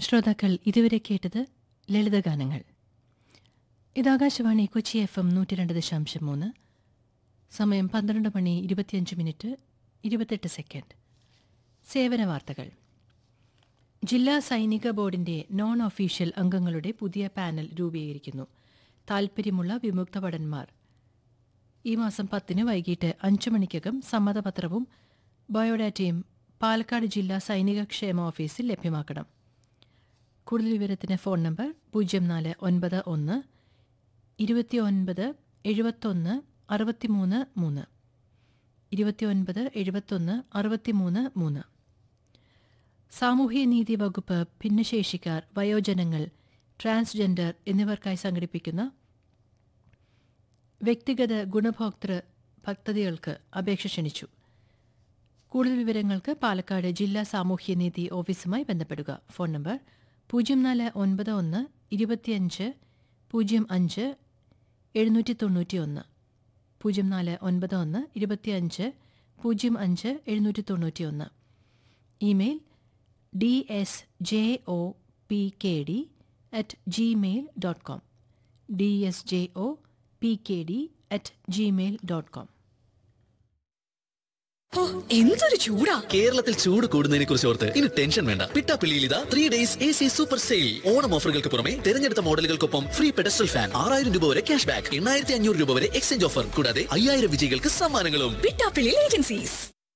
ശ്രോതാക്കൾ ഇതുവരെ കേട്ടത് ലളിതഗാനങ്ങൾ ഇത് ആകാശവാണി കൊച്ചി എഫ് എം നൂറ്റി രണ്ട് ദശാംശം മൂന്ന് സമയം പന്ത്രണ്ട് മണി ഇരുപത്തിയഞ്ച് മിനിറ്റ് ഇരുപത്തെട്ട് സെക്കൻഡ് സേവന വാർത്തകൾ ജില്ലാ സൈനിക ബോർഡിന്റെ നോൺ ഒഫീഷ്യൽ അംഗങ്ങളുടെ പുതിയ പാനൽ രൂപീകരിക്കുന്നു താൽപ്പര്യമുള്ള വിമുക്ത ഭടന്മാർ ഈ മാസം പത്തിന് വൈകിട്ട് അഞ്ചു മണിക്കകം സമ്മതപത്രവും ബയോഡാറ്റയും പാലക്കാട് ജില്ലാ സൈനിക ക്ഷേമ ഓഫീസിൽ ലഭ്യമാക്കണം കൂടുതൽ വിവരത്തിന് ഫോൺ നമ്പർ പൂജ്യം നാല് ഒൻപത് ഒന്ന് ഇരുപത്തിയൊൻപത് എഴുപത്തൊന്ന് അറുപത്തിമൂന്ന് മൂന്ന് ഇരുപത്തിയൊൻപത് എഴുപത്തൊന്ന് അറുപത്തിമൂന്ന് മൂന്ന് സാമൂഹ്യനീതി വകുപ്പ് ഭിന്നശേഷിക്കാർ വയോജനങ്ങൾ ട്രാൻസ്ജെൻഡർ എന്നിവർക്കായി സംഘടിപ്പിക്കുന്ന വ്യക്തിഗത ഗുണഭോക്തൃ പദ്ധതികൾക്ക് അപേക്ഷ ക്ഷണിച്ചു കൂടുതൽ വിവരങ്ങൾക്ക് പാലക്കാട് ജില്ലാ സാമൂഹ്യനീതി ഓഫീസുമായി ബന്ധപ്പെടുക ഫോൺ നമ്പർ പൂജ്യം നാല് ഒൻപത് ഒന്ന് ഇരുപത്തിയഞ്ച് പൂജ്യം അഞ്ച് എഴുന്നൂറ്റി തൊണ്ണൂറ്റി ഒന്ന് പൂജ്യം നാല് ഒൻപത് ഒന്ന് ഇരുപത്തിയഞ്ച് പൂജ്യം അഞ്ച് എഴുന്നൂറ്റി തൊണ്ണൂറ്റി ഒന്ന് email D S J O P K D at Gmail dot com D S J O P K D at Gmail dot com ഓ, എന്തൊരു ചൂടാ കേരളത്തിൽ ചൂട് കൂടുന്നതിനെ കുറിച്ച് ഓർത്ത് ഇനി ടെൻഷൻ വേണ്ട പിട്ടാപ്പിള്ളിയിൽ ഇതാ three days A C super sale Onam ഓഫറുകൾക്ക് പുറമെ തിരഞ്ഞെടുത്ത മോഡലുകൾക്കൊപ്പം ഫ്രീ പെഡസ്റ്റൽ ഫാൻ ആറായിരം രൂപ വരെ ക്യാഷ് ബാക്ക് എണ്ണായിരത്തി അഞ്ഞൂറ് രൂപ വരെ എക്സ്ചേഞ്ച് ഓഫർ കൂടാതെ അയ്യായിരം വിജയികൾക്ക് സമ്മാനങ്ങളും Pittappilly agencies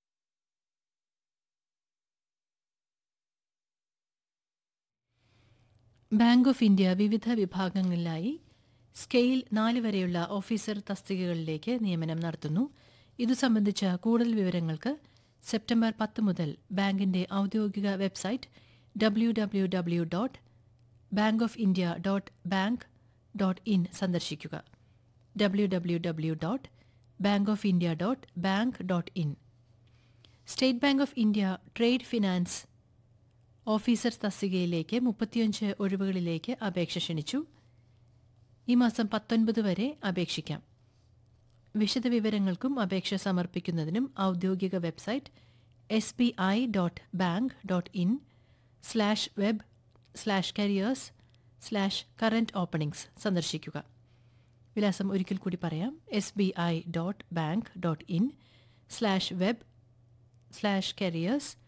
bank of India വിവിധ വിഭാഗങ്ങളിലായി സ്കെയിൽ നാല് വരെയുള്ള ഓഫീസർ തസ്തികകളിലേക്ക് നിയമനം നടത്തുന്നു ഇതു സംബന്ധിച്ച കൂടുതൽ വിവരങ്ങൾക്ക് സെപ്റ്റംബർ പത്ത് മുതൽ ബാങ്കിന്റെ ഔദ്യോഗിക website W W W dot bank of India dot bank dot in സന്ദർശിക്കുക W W W dot bank of India dot bank dot in State Bank of India trade finance officer തസ്തികയിലേക്ക് മുപ്പത്തിയഞ്ച് ഒഴിവുകളിലേക്ക് അപേക്ഷ ക്ഷണിച്ചു ഈ മാസം പത്തൊൻപത് വരെ അപേക്ഷിക്കാം വിശദവിവരങ്ങൾക്കും അപേക്ഷ സമർപ്പിക്കുന്നതിനും ഔദ്യോഗിക website S B I dot bank dot in slash web slash careers slash current openings സന്ദർശിക്കുക വിലാസം ഒരിക്കൽ കൂടി പറയാം S B I dot bank dot in slash web slash careers